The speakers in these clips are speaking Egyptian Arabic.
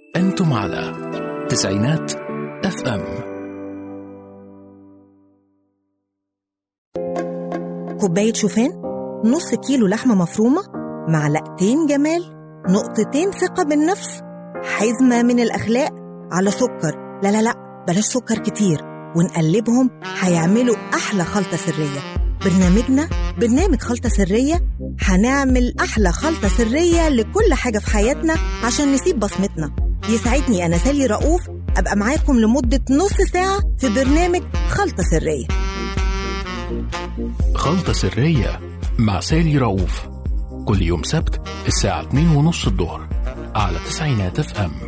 أنتم على تسعينات اف ام كوباية شوفان نص كيلو لحمة مفرومة معلقتين جمال نقطتين ثقة بالنفس حزمة من الأخلاق على سكر لا لا لا بلاش سكر كتير ونقلبهم هيعملوا أحلى خلطة سرية برنامجنا برنامج خلطة سرية هنعمل أحلى خلطة سرية لكل حاجة في حياتنا عشان نسيب بصمتنا يسعدني أنا سالي رؤوف أبقى معاكم لمدة نص ساعة في برنامج خلطة سرية خلطة سرية مع سالي رؤوف كل يوم سبت الساعة 2 ونص الظهر على تسعينات اف ام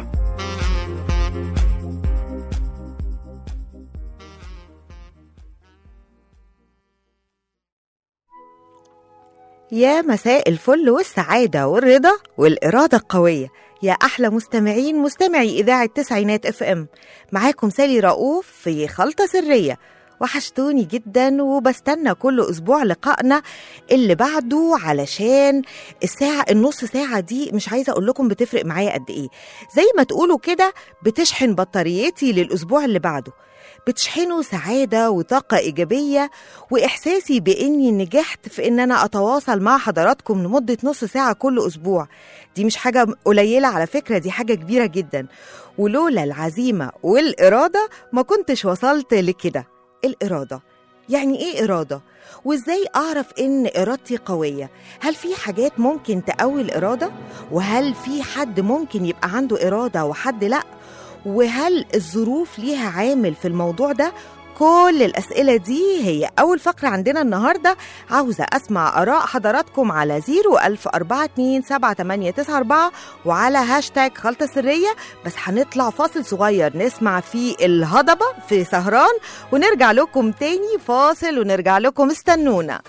يا مساء الفل والسعادة والرضا والإرادة القوية يا أحلى مستمعين مستمعي إذاعة تسعينات اف ام معاكم سالي رؤوف في خلطة سرية وحشتوني جدا وبستنى كل أسبوع لقائنا اللي بعده علشان الساعة النص ساعة دي مش عايزة أقول لكم بتفرق معايا قد إيه زي ما تقولوا كده بتشحن بطاريتي للأسبوع اللي بعده بتشحنوا سعادة وطاقة إيجابية وإحساسي بإني نجحت في إن أنا أتواصل مع حضراتكم لمدة نص ساعة كل أسبوع دي مش حاجة قليلة على فكرة دي حاجة كبيرة جدا ولولا العزيمة والإرادة ما كنتش وصلت لكده الإرادة يعني إيه إرادة؟ وإزاي أعرف إن إرادتي قوية؟ هل في حاجات ممكن تقوي الإرادة؟ وهل في حد ممكن يبقى عنده إرادة وحد لأ؟ وهل الظروف ليها عامل في الموضوع ده؟ كل الأسئلة دي هي أول فقرة عندنا النهاردة عاوزة أسمع آراء حضراتكم على 010427894 وعلى هاشتاج خلطة سرية بس هنطلع فاصل صغير نسمع فيه الهضبة في سهران ونرجع لكم تاني فاصل ونرجع لكم استنونا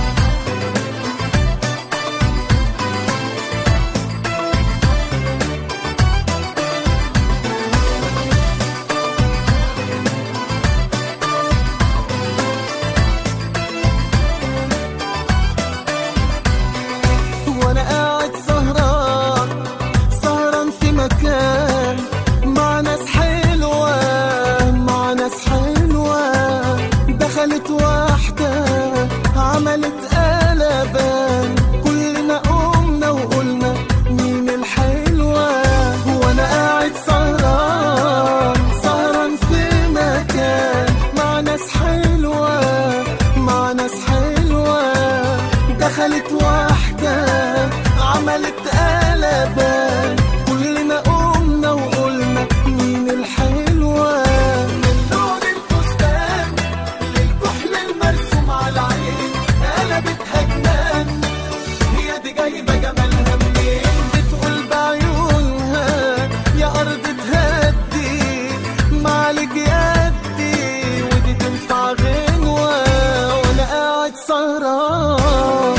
وانا قاعد سهران سهران في مكان مع ناس حلوة مع ناس حلوة دخلت واحدة عملت قلبان كلنا قمنا وقلنا مين الحلوة وانا قاعد سهران سهران في مكان مع ناس حلوة مع ناس حلوة دخلت واحدة عملت قلبان كلنا قمنا وقلنا مين الحلوة من لون الفستان للكحل المرسوم على العين قلبتها جنان هي دي جايبة جمالها منين بتقول بعيونها يا أرض تهدي معالج يدي ودي تنفع غنوة وأنا قاعد سهران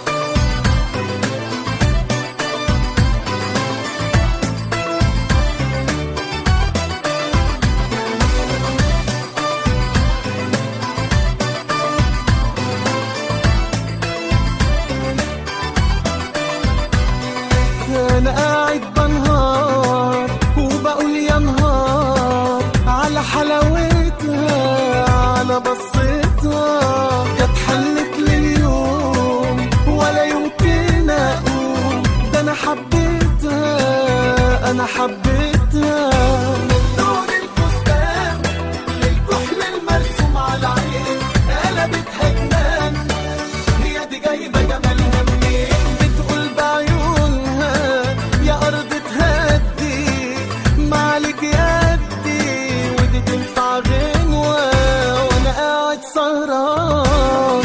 انا قاعد بنهار وبقول يا نهار على حلاوتها على بصتها كانت حلت لي اليوم ولا يمكن اقوم ده انا حبيتها انا حبيتها من لون الفستان للكحل المرسوم على العين قلبتها جنان هي دي جايبه جمالها منين بتقول بعيونها يا ارض تهدي معالج يدي ودي تنفع غنوه وانا قاعد سهران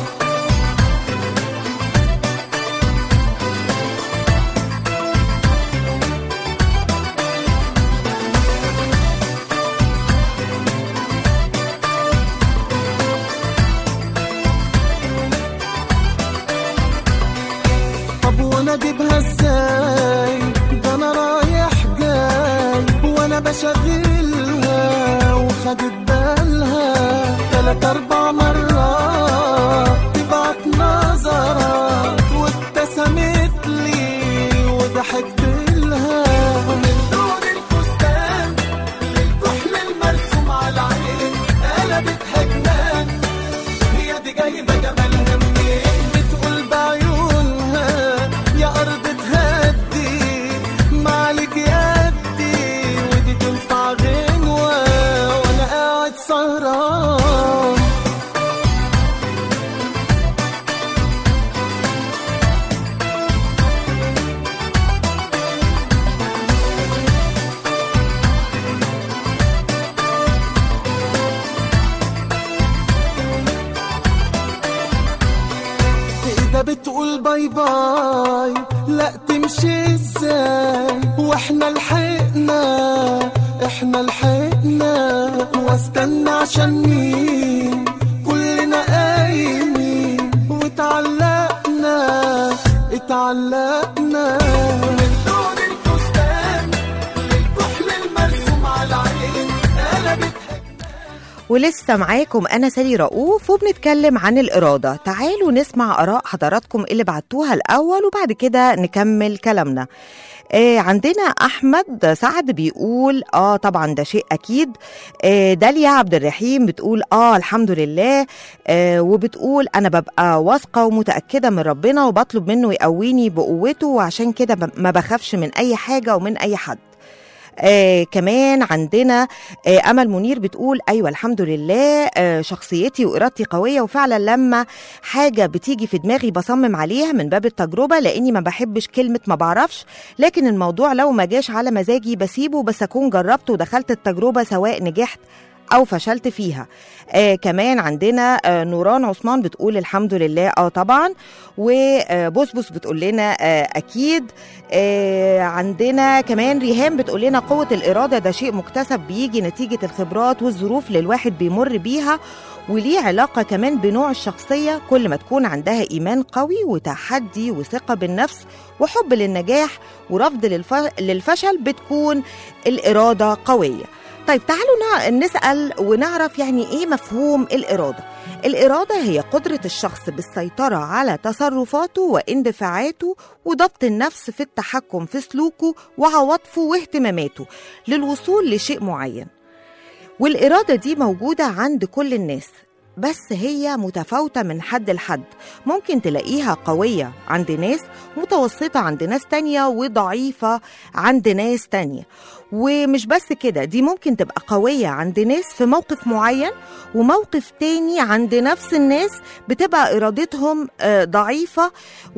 طب وانا اجيبها ازاي ده انا رايح جاي وانا بشغلها وخدت بالها تلات اربع مرات تبعت نظرات وابتسمت لي وضحكت لها من دون هتمشي ازاي واحنا لحقنا احنا لحقنا واستنى عشان مين كلنا قايمين واتعلقنا اتعلقنا من لون الفستان للكحل المرسوم على العين قلبت ولسه معاكم انا سالي رؤوف وبنتكلم عن الاراده تعالوا نسمع اراء حضراتكم اللي بعتوها الاول وبعد كده نكمل كلامنا آه عندنا احمد سعد بيقول اه طبعا ده شيء اكيد آه داليا عبد الرحيم بتقول اه الحمد لله آه وبتقول انا ببقى واثقه ومتاكده من ربنا وبطلب منه يقويني بقوته وعشان كده ب- ما بخافش من اي حاجه ومن اي حد آه كمان عندنا آه امل منير بتقول ايوه الحمد لله آه شخصيتي وارادتي قويه وفعلا لما حاجه بتيجي في دماغي بصمم عليها من باب التجربه لاني ما بحبش كلمه ما بعرفش لكن الموضوع لو ما جاش على مزاجي بسيبه بس اكون جربت ودخلت التجربه سواء نجحت او فشلت فيها آه كمان عندنا آه نوران عثمان بتقول الحمد لله اه طبعا وبسبس بتقول لنا آه اكيد آه عندنا كمان ريهام بتقول لنا قوه الاراده ده شيء مكتسب بيجي نتيجه الخبرات والظروف اللي الواحد بيمر بيها وليه علاقه كمان بنوع الشخصيه كل ما تكون عندها ايمان قوي وتحدي وثقه بالنفس وحب للنجاح ورفض للف... للفشل بتكون الاراده قويه طيب تعالوا نا- نسأل ونعرف يعني إيه مفهوم الإرادة الإرادة هي قدرة الشخص بالسيطرة على تصرفاته واندفاعاته وضبط النفس في التحكم في سلوكه وعواطفه واهتماماته للوصول لشيء معين والإرادة دي موجودة عند كل الناس بس هي متفاوتة من حد لحد ممكن تلاقيها قوية عند ناس متوسطة عند ناس تانية وضعيفة عند ناس تانية ومش بس كده دي ممكن تبقى قوية عند ناس في موقف معين وموقف تاني عند نفس الناس بتبقى إرادتهم آه، ضعيفة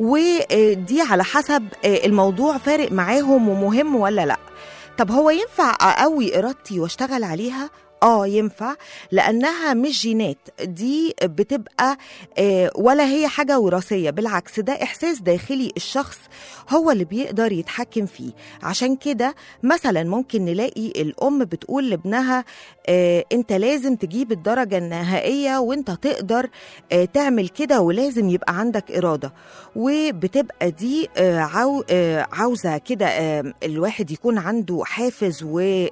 ودي على حسب آه، الموضوع فارق معاهم ومهم ولا لأ طب هو ينفع أقوي إرادتي واشتغل عليها؟ اه ينفع لانها مش جينات دي بتبقى آه، ولا هي حاجه وراثيه بالعكس ده احساس داخلي الشخص هو اللي بيقدر يتحكم فيه عشان كده مثلا ممكن نلاقي الام بتقول لابنها آه، انت لازم تجيب الدرجه النهائيه وانت تقدر آه، تعمل كده ولازم يبقى عندك اراده وبتبقى دي آه، عاو آه، عاوزه كده آه، الواحد يكون عنده حافز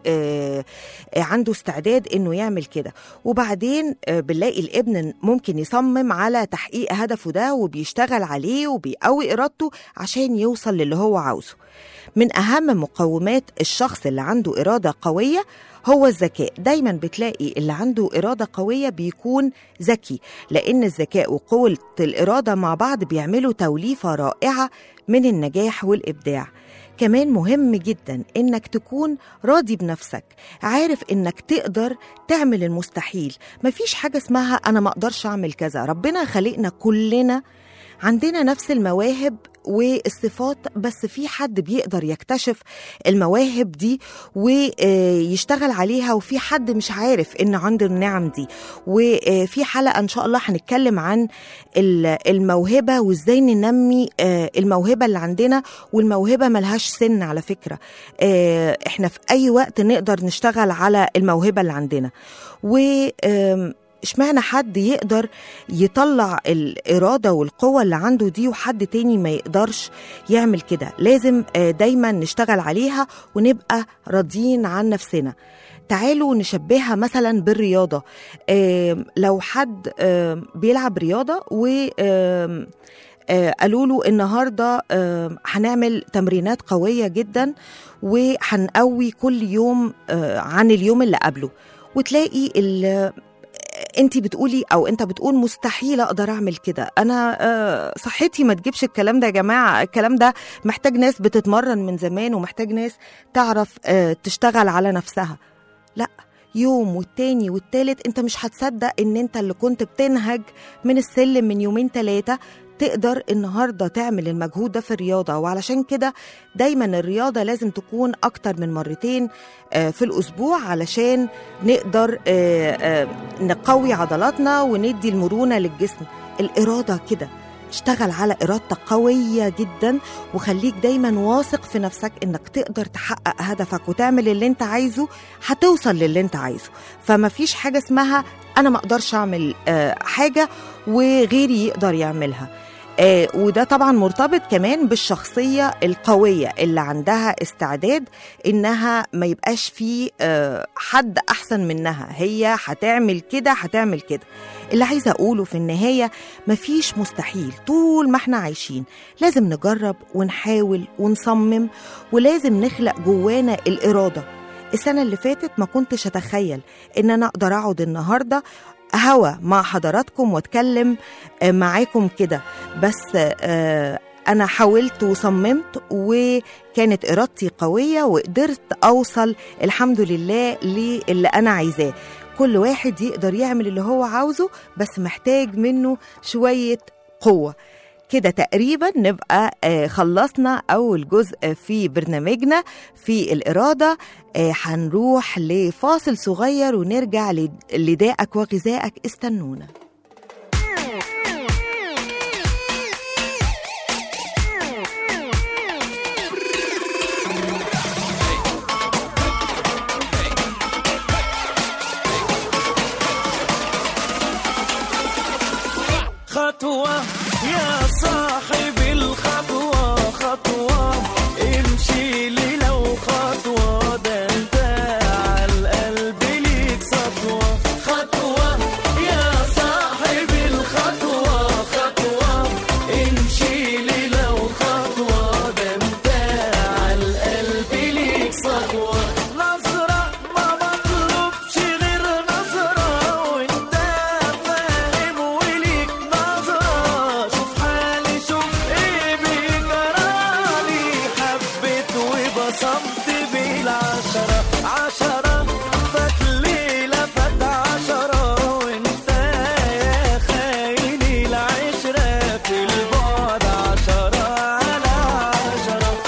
وعنده استعداد انه يعمل كده وبعدين آه، بنلاقي الابن ممكن يصمم على تحقيق هدفه ده وبيشتغل عليه وبيقوي ارادته عشان يوصل للي هو عاوزه من اهم مقومات الشخص اللي عنده اراده قويه هو الذكاء دايما بتلاقي اللي عنده إرادة قوية بيكون ذكي لأن الذكاء وقوة الإرادة مع بعض بيعملوا توليفة رائعة من النجاح والإبداع كمان مهم جدا انك تكون راضي بنفسك عارف انك تقدر تعمل المستحيل مفيش حاجة اسمها انا ما اقدرش اعمل كذا ربنا خلقنا كلنا عندنا نفس المواهب والصفات بس في حد بيقدر يكتشف المواهب دي ويشتغل عليها وفي حد مش عارف ان عنده النعم دي وفي حلقة ان شاء الله هنتكلم عن ال- الموهبة وازاي ننمي آه، الموهبة اللي عندنا والموهبة ملهاش سن على فكرة آه، احنا في اي وقت نقدر نشتغل على الموهبة اللي عندنا و آم، اشمعنى حد يقدر يطلع الإرادة والقوة اللي عنده دي وحد تاني ما يقدرش يعمل كده لازم آه، دايما نشتغل عليها ونبقى راضيين عن نفسنا تعالوا نشبهها مثلا بالرياضة آم، لو حد آم، بيلعب رياضة و آم، آه، قالوا له النهارده آه، هنعمل تمرينات قويه جدا وهنقوي كل يوم آه، عن اليوم اللي قبله وتلاقي ال- انت بتقولي او انت بتقول مستحيل اقدر اعمل كده انا آه، صحتي ما تجيبش الكلام ده يا جماعه الكلام ده محتاج ناس بتتمرن من زمان ومحتاج ناس تعرف آه، تشتغل على نفسها لا يوم والتاني والتالت انت مش هتصدق ان انت اللي كنت بتنهج من السلم من يومين تلاتة تقدر النهارده تعمل المجهود ده في الرياضه وعلشان كده دايما الرياضه لازم تكون اكتر من مرتين آه، في الاسبوع علشان نقدر آه، آه، نقوي عضلاتنا وندي المرونه للجسم الاراده كده اشتغل على إرادتك قوية جدا وخليك دايما واثق في نفسك إنك تقدر تحقق هدفك وتعمل اللي انت عايزه هتوصل للي انت عايزه فما فيش حاجة اسمها أنا ما أقدرش أعمل آه، حاجة وغيري يقدر يعملها آه، وده طبعا مرتبط كمان بالشخصية القوية اللي عندها استعداد إنها ما يبقاش في آه، حد أحسن منها هي هتعمل كده هتعمل كده اللي عايزة أقوله في النهاية مفيش مستحيل طول ما احنا عايشين لازم نجرب ونحاول ونصمم ولازم نخلق جوانا الإرادة السنة اللي فاتت ما كنتش أتخيل إن أنا أقدر أقعد النهاردة هوا مع حضراتكم واتكلم آه، معاكم كده بس آه، أنا حاولت وصممت وكانت إرادتي قوية وقدرت أوصل الحمد لله للي أنا عايزاه كل واحد يقدر يعمل اللي هو عاوزه بس محتاج منه شوية قوة كده تقريبا نبقى آه، خلصنا أول جزء في برنامجنا في الإرادة آه، هنروح لفاصل صغير ونرجع ل- لدائك وغذائك استنونا خطوة يا صاحب الخطوة خطوة امشي لي لو خطوة ده انت عالقلب ليك سطوة خطوة يا صاحب الخطوة خطوة امشي لي لو خطوة ده انت عالقلب ليك سطوة نظرة ما مطلوبش غير نظرة وانت فاهم وليك نظرة شوف حالي شوف ايه بيجرالي حبيت وبصمت بالعشرة عشرة فات ليلة فات عشرة وانت يا خايني العشرة في البعد عشرة على عشرة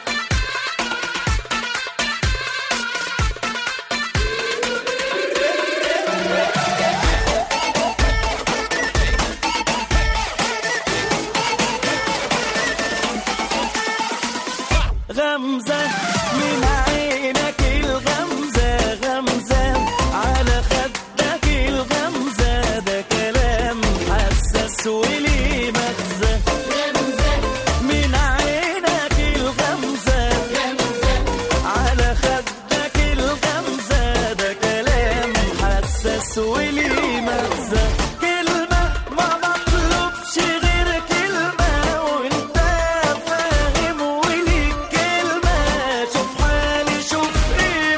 غمزة من عينك الغمزة غمزة على خدك الغمزة ده كلام حساس وليه مغزى غمزة من عينك الغمزة غمزة على خدك الغمزة ده كلام حساس وليه مغزى كلمة ما مطلوبش غير كلمة وانت فاهم وليك كلمة شوف حالي شوف ايه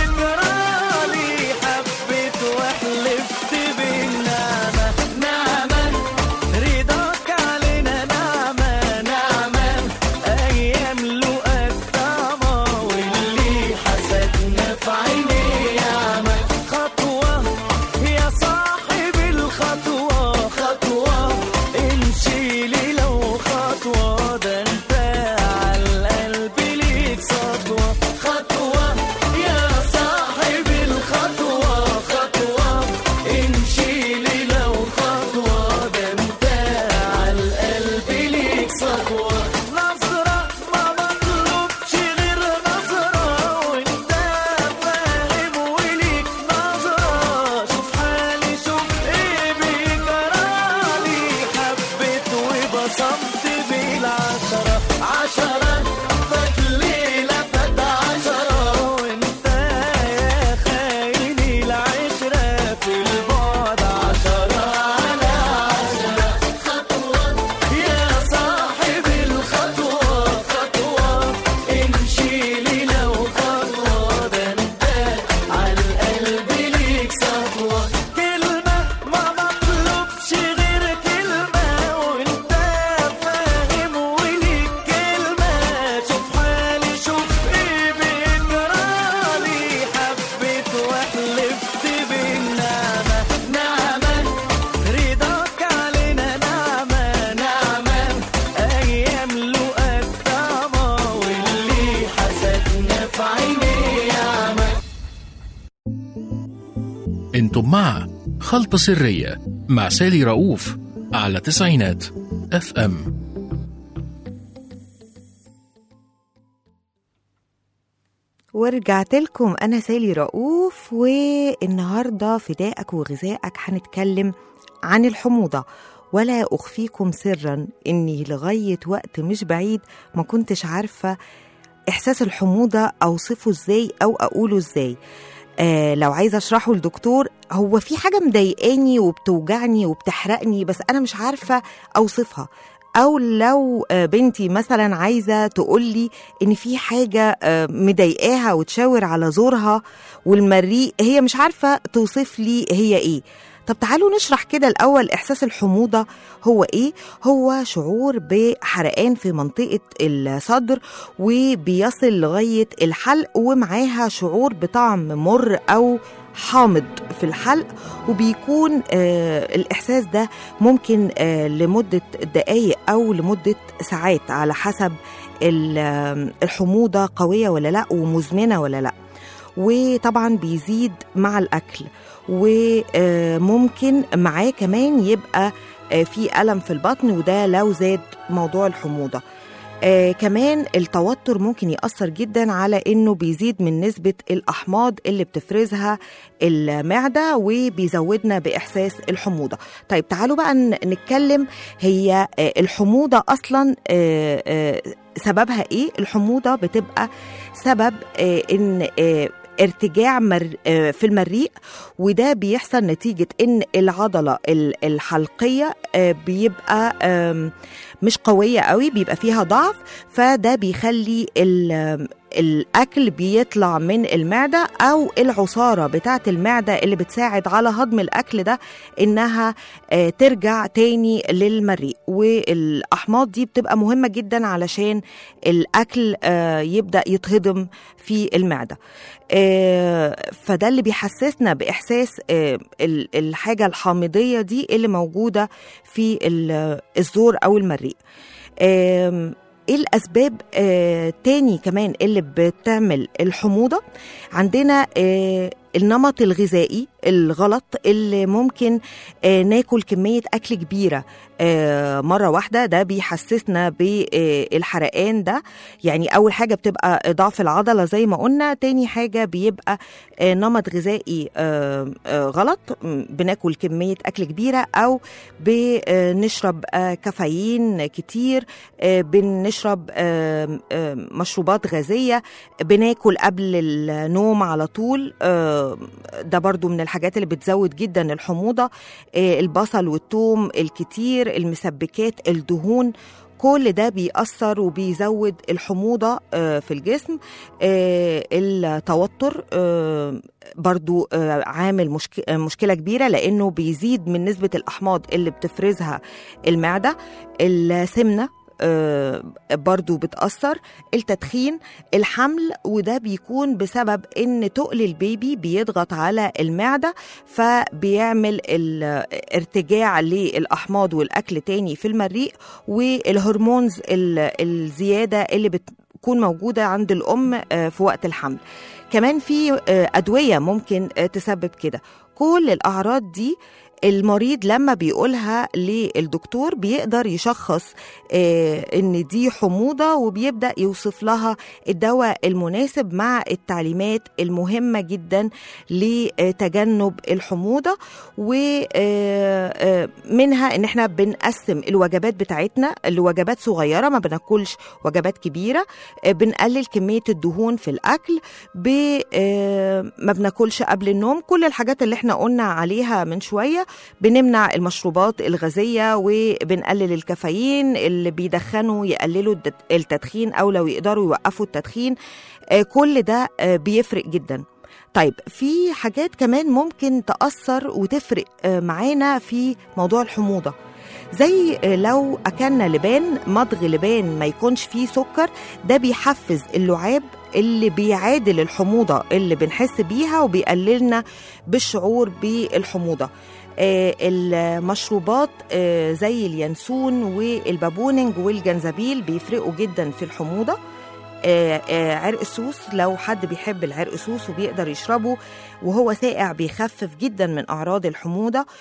بيجرالي حبيت وحلفت بالنعمة نعمة رضاك علينا نعمة نعمة أيام لقاك طعمة واللي حسدنا في عيني ياما خطوة يا صاحب الخطوة خطوة امشي لي لو خطوة ده انت عالقلب ليك سطوة خطوة يا صاحب الخطوة خطوة امشي لي لو خطوة ده انت عالقلب ليك سطوة نظرة ما مطلوبش غير نظرة وانت فاهم وليك نظرة شوف حالي شوف ايه بيجرالي حبيت وبصمت بالعشرة عشرة فات ليلة فات عشرة وانت يا خايني العشرة في البعد عشرة على عشرة خطوة يا صاحب الخطوة خطوة امشي لي لو خطوة ده انت عالقلب ليك سطوة كلمة ما مطلوبش غير كلمة وانت فاهم وليك كلمة شوف حالي شوف ايه بيجرالي حبيت وحلفت بالنعمة نعمة رضاك علينا نعمة نعمة أيام لقاك طعمة واللي حسدنا في عيني ياما انتم مع خلطة سرية مع سالي رؤوف على تسعينات اف ام ورجعت لكم أنا سالي رؤوف والنهاردة فدائك وغذائك هنتكلم عن الحموضة ولا أخفيكم سرا إني لغاية وقت مش بعيد ما كنتش عارفة إحساس الحموضة أوصفه إزاي أو أقوله إزاي آه لو عايزة أشرحه لدكتور هو في حاجة مضايقاني وبتوجعني وبتحرقني بس أنا مش عارفة أوصفها او لو آه، بنتي مثلا عايزه تقول لي ان في حاجه آه، مضايقاها وتشاور على زورها والمريء هي مش عارفه توصف لي هي ايه طب تعالوا نشرح كده الاول احساس الحموضه هو ايه هو شعور بحرقان في منطقه الصدر وبيصل لغايه الحلق ومعاها شعور بطعم مر او حامض في الحلق وبيكون آه الإحساس ده ممكن آه لمدة دقايق أو لمدة ساعات على حسب ال- آه، الحموضة قوية ولا لا ومزمنة ولا لا وطبعا بيزيد مع الأكل وممكن معاه كمان يبقى آه، في ألم في البطن وده لو زاد موضوع الحموضة آه كمان التوتر ممكن يأثر جدا على انه بيزيد من نسبة الأحماض اللي بتفرزها المعدة وبيزودنا بإحساس الحموضة طيب تعالوا بقى ن- نتكلم هي آه الحموضة أصلا آه آه سببها إيه الحموضة بتبقى سبب آه إن آه ارتجاع مر آه، في المريء وده بيحصل نتيجة إن العضلة ال- الحلقية آه، بيبقى آم، مش قوية قوي بيبقى فيها ضعف فده بيخلي ال- الأكل بيطلع من المعدة أو العصارة بتاعة المعدة اللي بتساعد على هضم الأكل ده إنها آه، ترجع تاني للمريء والأحماض دي بتبقى مهمة جدا علشان الأكل آه، يبدأ يتهضم في المعدة آه، فده اللي بيحسسنا بإحساس آه، ال- الحاجة الحامضية دي اللي موجودة في ال- الزور أو المريء آم، ايه الاسباب آه تاني كمان اللي بتعمل الحموضه عندنا آه النمط الغذائي الغلط اللي ممكن آه ناكل كميه اكل كبيره آه مره واحده ده بيحسسنا بالحرقان ده يعني اول حاجه بتبقى ضعف العضله زي ما قلنا تاني حاجه بيبقى آه نمط غذائي آه آه غلط م، بناكل كميه اكل كبيره او بنشرب آه كافيين كتير آه، بنشرب آه، آه، مشروبات غازية بناكل قبل النوم على طول آه، ده برضو من الحاجات اللي بتزود جدا الحموضة آه، البصل والثوم الكتير المسبكات الدهون كل ده بيأثر وبيزود الحموضة آه، في الجسم آه، التوتر آه، برضو آه، عامل مشك- آه، مشكلة كبيرة لأنه بيزيد من نسبة الأحماض اللي بتفرزها المعدة السمنة آه، برضو بتأثر التدخين الحمل وده بيكون بسبب ان تقل البيبي بيضغط على المعدة فبيعمل الارتجاع للأحماض والأكل تاني في المريء والهرمونز ال- الزيادة اللي بتكون موجودة عند الأم آه، في وقت الحمل كمان في آه، أدوية ممكن آه، تسبب كده كل الأعراض دي المريض لما بيقولها للدكتور بيقدر يشخص آه، ان دي حموضه وبيبدا يوصف لها الدواء المناسب مع التعليمات المهمه جدا لتجنب الحموضه ومنها ان احنا بنقسم الوجبات بتاعتنا لوجبات صغيره ما بناكلش وجبات كبيره آه، بنقلل كميه الدهون في الاكل ب- آه، ما بناكلش قبل النوم كل الحاجات اللي احنا قلنا عليها من شويه بنمنع المشروبات الغازيه وبنقلل الكافيين اللي بيدخنوا يقللوا الد- التدخين او لو يقدروا يوقفوا التدخين آه، كل ده آه، بيفرق جدا طيب في حاجات كمان ممكن تأثر وتفرق آه، معانا في موضوع الحموضة زي آه، لو أكلنا لبان مضغ لبان ما يكونش فيه سكر ده بيحفز اللعاب اللي بيعادل الحموضة اللي بنحس بيها وبيقللنا بالشعور بالحموضة آه، المشروبات آه، زي اليانسون والبابونج والجنزبيل بيفرقوا جدا في الحموضة آه، آه، عرق السوس لو حد بيحب العرق سوس وبيقدر يشربه وهو ساقع بيخفف جدا من أعراض الحموضة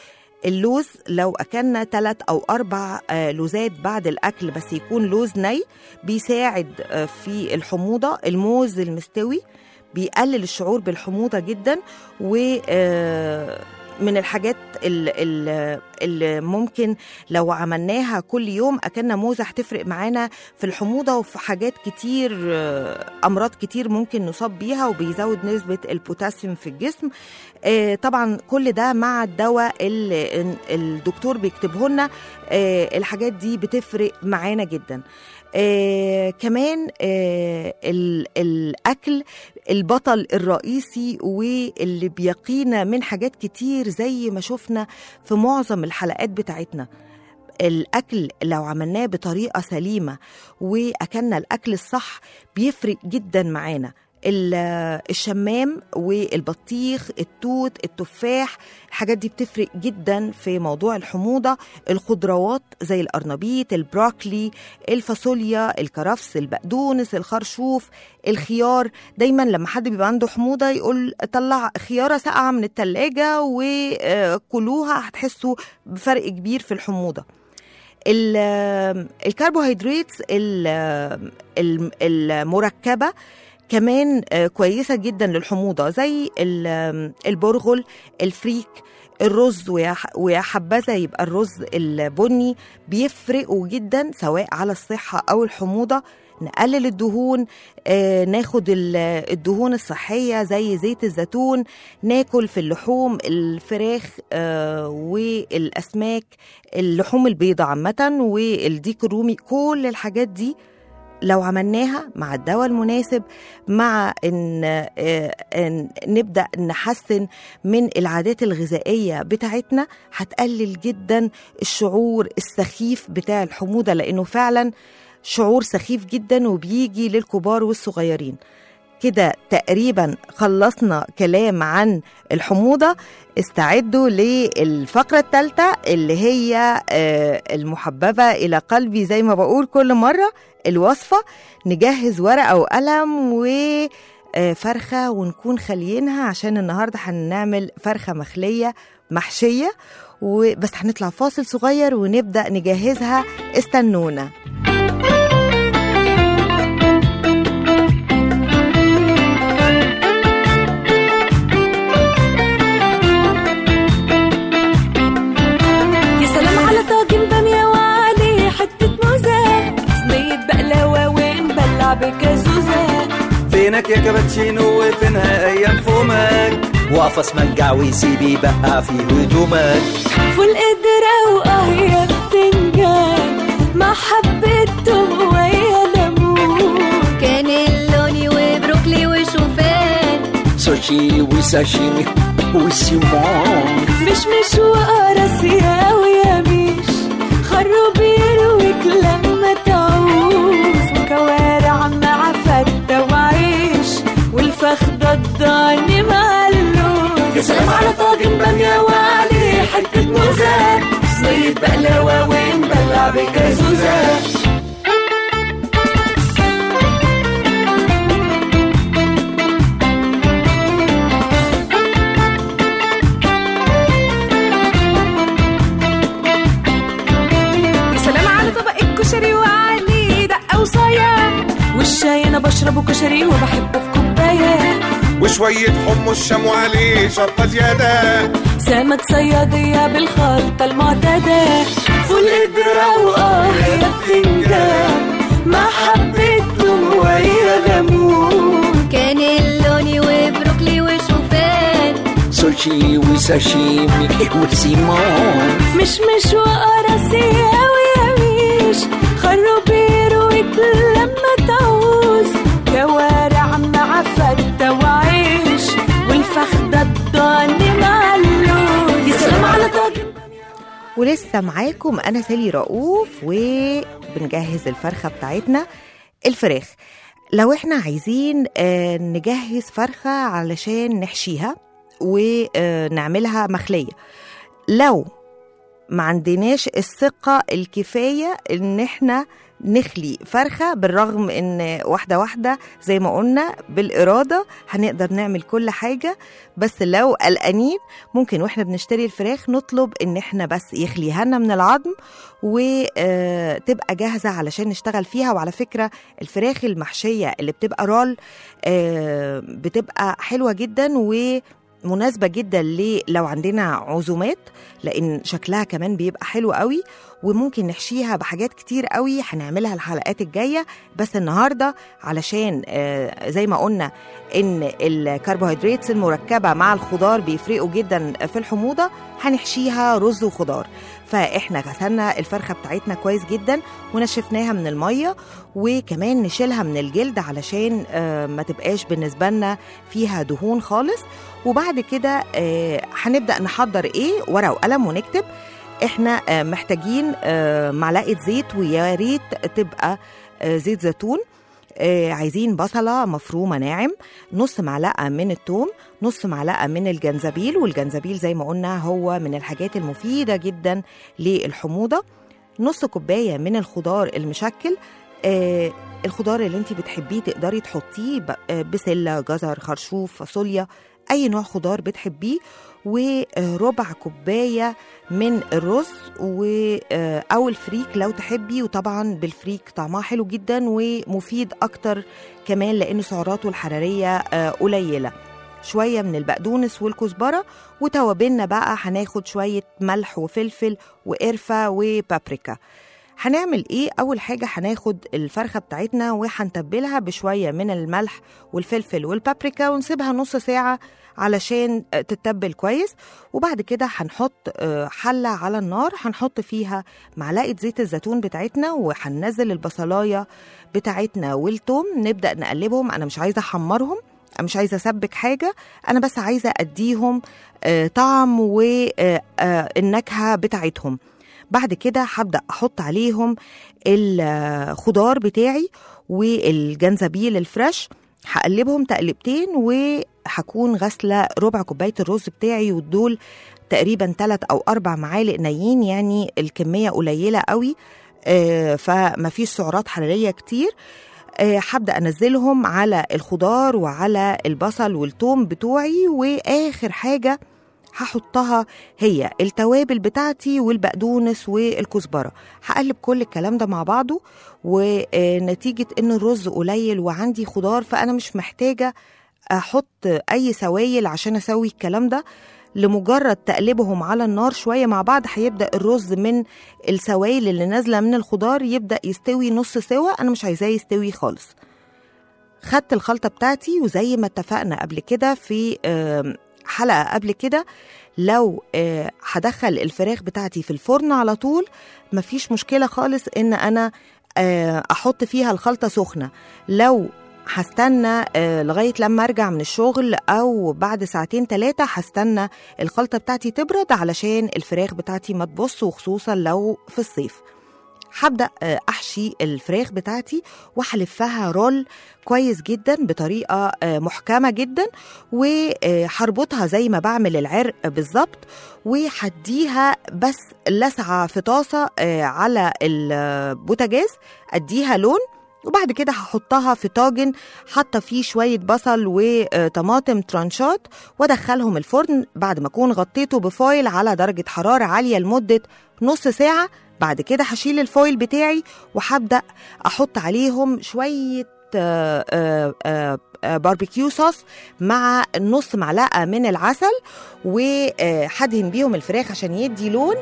اللوز لو أكلنا ثلاث أو أربع آه، لوزات بعد الأكل بس يكون لوز ني بيساعد آه، في الحموضة الموز المستوي بيقلل الشعور بالحموضة جدا و آه، من الحاجات اللي, اللي ممكن لو عملناها كل يوم أكلنا موزة هتفرق معانا في الحموضة وفي حاجات كتير آه، أمراض كتير ممكن نصاب بيها وبيزود نسبة البوتاسيوم في الجسم آه، طبعا كل ده مع الدواء اللي الدكتور بيكتبه لنا آه، الحاجات دي بتفرق معانا جدا آه كمان آه ال- الأكل البطل الرئيسي واللي بيقينا من حاجات كتير زي ما شفنا في معظم الحلقات بتاعتنا الأكل لو عملناه بطريقة سليمة وأكلنا الأكل الصح بيفرق جدا معانا ال- الشمام والبطيخ التوت التفاح الحاجات دي بتفرق جدا في موضوع الحموضة الخضروات زي القرنبيط البروكلي الفاصوليا الكرفس البقدونس الخرشوف الخيار دايما لما حد بيبقى عنده حموضة يقول طلع خيارة ساقعة من التلاجة وكلوها هتحسوا بفرق كبير في الحموضة ال- الكربوهيدرات ال- ال- المركبة كمان آه، كويسة جدا للحموضة زي ال- البرغل الفريك الرز ويا ح- ويا حبذا يبقى الرز البني بيفرقوا جدا سواء على الصحة أو الحموضة نقلل الدهون آه، ناخد ال- الدهون الصحية زي زيت الزيتون ناكل في اللحوم الفراخ آه، والأسماك اللحوم البيضاء عامة والديك الرومي كل الحاجات دي لو عملناها مع الدواء المناسب مع ان آه، إن نبدا نحسن من العادات الغذائيه بتاعتنا هتقلل جدا الشعور السخيف بتاع الحموضه لانه فعلا شعور سخيف جدا وبيجي للكبار والصغيرين كده تقريبا خلصنا كلام عن الحموضة استعدوا للفقرة الثالثة اللي هي آه، المحببة إلى قلبي زي ما بقول كل مرة الوصفة نجهز ورقة وقلم و آه، فرخة ونكون خاليينها عشان النهاردة هنعمل فرخة مخلية محشية وبس هنطلع فاصل صغير ونبدأ نجهزها استنونا يا سلام على طاجن بامية وعليه حتة موزة صينية بقلاوة ونبلع بكازوزة فينك يا كابتشينو وفينها ايام فمك وقفص منجع وسيبي بقى في هدومك فول قدرة وقهية بتنجان مع حبة توم ويا ليمون كانيلوني وبروكلي وشوفان سوشي وساشيمي وسيمون مش مش وقراصية ويميش خروب يرويك لما تعوز وكوارع مع فتة وعيش والفخدة الضاني مع اللوز يا سلام على طاجن بامية وعليه حتة موزة صينية بقلاوة ونبلع بكازوزة يا سلام على طبق الكشري وعليه دقة وصايا والشاي انا بشربه كشري وبحبه في كوبايه وشوية حمص شام وعليه شطة زيادة سمك صيادية بالخلطة المعتادة فول قدرة وقاهية بتنجان مع حبة توم ويا ليمون كانيلوني وبروكلي وشوفان سوشي وساشيمي وسيمون مش مش وقراصية ويميش خروب يرويك لما تعوز كوارع مع فتة وعيش والفخدة الضاني مع اللوز يا سلام على طاجن ولسه معاكم انا سالي رؤوف وبنجهز الفرخه بتاعتنا الفراخ لو احنا عايزين آه، نجهز فرخه علشان نحشيها ونعملها مخليه لو ما عندناش الثقة الكفاية ان احنا نخلي فرخة بالرغم ان واحدة واحدة زي ما قلنا بالإرادة هنقدر نعمل كل حاجة بس لو قلقانين ممكن واحنا بنشتري الفراخ نطلب ان احنا بس يخليها لنا من العظم وتبقى جاهزة علشان نشتغل فيها وعلى فكرة الفراخ المحشية اللي بتبقى رول آه، بتبقى حلوة جدا ومناسبة جدا ل- لو عندنا عزومات لان شكلها كمان بيبقى حلو قوي وممكن نحشيها بحاجات كتير قوي هنعملها الحلقات الجايه بس النهارده علشان آه، زي ما قلنا ان الكربوهيدرات المركبه مع الخضار بيفرقوا جدا في الحموضه هنحشيها رز وخضار فاحنا غسلنا الفرخه بتاعتنا كويس جدا ونشفناها من الميه وكمان نشيلها من الجلد علشان آه، ما تبقاش بالنسبه لنا فيها دهون خالص وبعد كده آه، هنبدا نحضر ايه ورقه وقلم ونكتب احنا آه، محتاجين آه، معلقه زيت ويا ريت تبقى آه، زيت زيتون آه، عايزين بصلة مفرومة ناعم نص معلقة من الثوم نص معلقة من الجنزبيل والجنزبيل زي ما قلنا هو من الحاجات المفيدة جدا للحموضة نص كوباية من الخضار المشكل آه الخضار اللي انت بتحبيه تقدري تحطيه ب- آه، بسلة جزر خرشوف فاصوليا اي نوع خضار بتحبيه وربع كوبايه من الرز و آه، او الفريك لو تحبي وطبعا بالفريك طعمها حلو جدا ومفيد اكتر كمان لان سعراته الحراريه آه، قليله شويه من البقدونس والكزبره وتوابلنا بقى هناخد شويه ملح وفلفل وقرفه وبابريكا هنعمل ايه اول حاجه هناخد الفرخه بتاعتنا وهنتبلها بشويه من الملح والفلفل والبابريكا ونسيبها نص ساعه علشان آه، تتبل كويس وبعد كده هنحط آه، حله على النار هنحط فيها معلقه زيت الزيتون بتاعتنا وهننزل البصلايه بتاعتنا والثوم نبدا نقلبهم انا مش عايزه احمرهم أنا مش عايزه اسبك حاجه انا بس عايزه اديهم آه، طعم والنكهه بتاعتهم بعد كده هبدا احط عليهم الخضار بتاعي والجنزبيل الفريش هقلبهم تقلبتين وهكون غاسله ربع كوبايه الرز بتاعي ودول تقريبا ثلاث او اربع معالق نيين يعني الكميه قليله قوي آه، فما فيش سعرات حراريه كتير آه، هبدا انزلهم على الخضار وعلى البصل والثوم بتوعي واخر حاجه هحطها هي التوابل بتاعتي والبقدونس والكزبره هقلب كل الكلام ده مع بعضه ونتيجه ان الرز قليل وعندي خضار فانا مش محتاجه احط اي سوائل عشان اسوي الكلام ده لمجرد تقلبهم على النار شويه مع بعض هيبدا الرز من السوائل اللي نازله من الخضار يبدا يستوي نص سوا انا مش عايزاه يستوي خالص خدت الخلطه بتاعتي وزي ما اتفقنا قبل كده في آم، حلقه قبل كده لو آه، هدخل الفراخ بتاعتي في الفرن على طول مفيش مشكله خالص ان انا آه، احط فيها الخلطه سخنه لو هستنى آه، لغايه لما ارجع من الشغل او بعد ساعتين ثلاثه هستنى الخلطه بتاعتي تبرد علشان الفراخ بتاعتي ما تبص وخصوصا لو في الصيف هبدا آه، احشي الفراخ بتاعتي وهلفها رول كويس جدا بطريقه آه، محكمه جدا وهربطها زي ما بعمل العرق بالظبط وهديها بس لسعه في طاسه آه، على البوتاجاز اديها لون وبعد كده هحطها في طاجن حاطه فيه شويه بصل وطماطم ترانشات وادخلهم الفرن بعد ما اكون غطيته بفويل على درجه حراره عاليه لمده نص ساعه بعد كده هشيل الفويل بتاعي وهبدا احط عليهم شويه آه، آه، آه، آه، باربيكيو صوص مع نص معلقه من العسل وهدهن بيهم الفراخ عشان يدي لون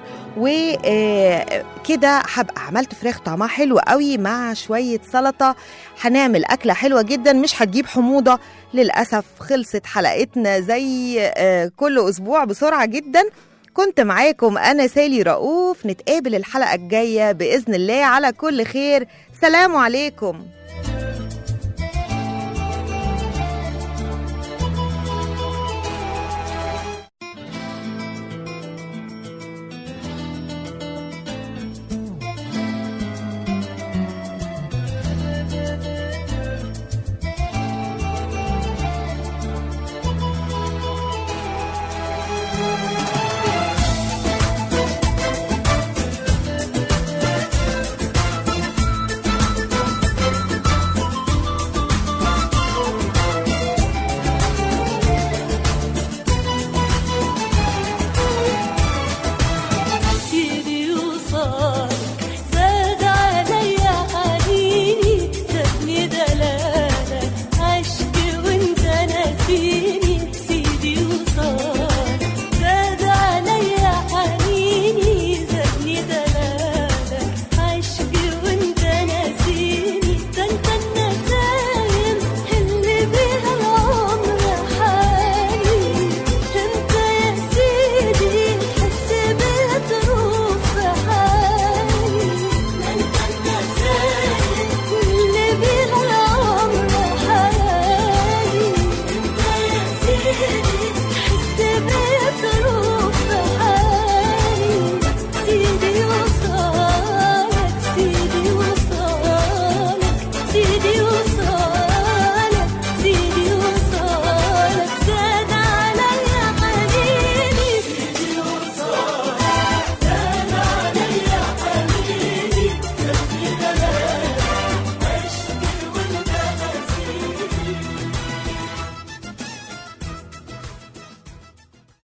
وكده هبقى عملت فراخ طعمها حلو قوي مع شويه سلطه هنعمل اكله حلوه جدا مش هتجيب حموضه للاسف خلصت حلقتنا زي آه، كل اسبوع بسرعه جدا كنت معاكم انا سالي رؤوف نتقابل الحلقه الجايه باذن الله على كل خير سلام عليكم